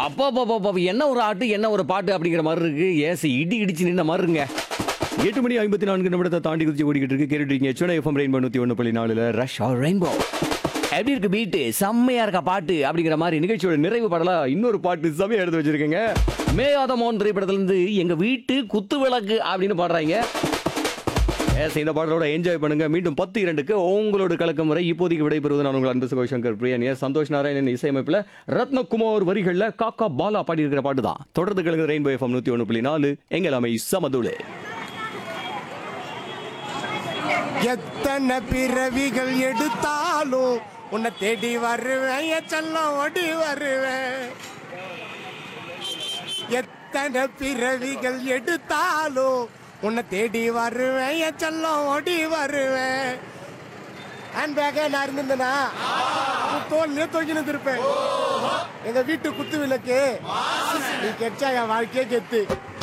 அப்பா பாப்பா பாப்பா என்ன ஒரு ஆட்டு என்ன ஒரு பாட்டு அப்படிங்கிற மாதிரி இருக்கு ஏசி இடி இடிச்சு நின்ன மாதிரி இருங்க எட்டு மணி ஐம்பத்தி நான்கு நிமிடத்தை தாண்டி குதிச்சு ஓடிக்கிட்டு இருக்கு கேட்டுட்டீங்க சுனை எஃப்எம் ரெயின்போ நூத்தி ஒன்று புள்ளி நாலுல ரஷ் ஆர் ரெயின்போ எப்படி இருக்கு பீட்டு செம்மையா இருக்கா பாட்டு அப்படிங்கிற மாதிரி நிகழ்ச்சியோட நிறைவு பாடலா இன்னொரு பாட்டு செம்மையா எடுத்து வச்சிருக்கீங்க மேயாத மோகன் திரைப்படத்துல இருந்து எங்க வீட்டு குத்து விளக்கு அப்படின்னு பாடுறாங்க எஸ் இந்த பாடலோட என்ஜாய் பண்ணுங்க மீண்டும் பத்து இரண்டுக்கு உங்களோட கலக்கம் வரை இப்போதைக்கு விடைபெறுவது நான் உங்கள் அன்பு சுகோ சங்கர் பிரியன் எஸ் சந்தோஷ் நாராயணன் இசையமைப்பில் ரத்னகுமார் வரிகளில் காக்கா பாலா பாடி இருக்கிற பாட்டு தான் தொடர்ந்து கலங்க ரெயின்போ எஃப்எம் நூற்றி ஒன்று புள்ளி நாலு எங்கெல்லாமே சமதுளே எத்தனை பிறவிகள் எடுத்தாலும் உன்னை தேடி வருவேன் என் செல்லம் ஓடி வருவேன் எத்தனை பிறவிகள் எடுத்தாலும் உன்னை தேடி வருவேன் என் செல்லம் ஓடி வருவேன் ஹேண்ட் பேக்கே நான் இருந்திருந்தேனா தோல்லையே தொங்கி நின்றுருப்பேன் எங்க வீட்டு குத்து விளக்கு நீ கெச்சா என் வாழ்க்கையே கெத்து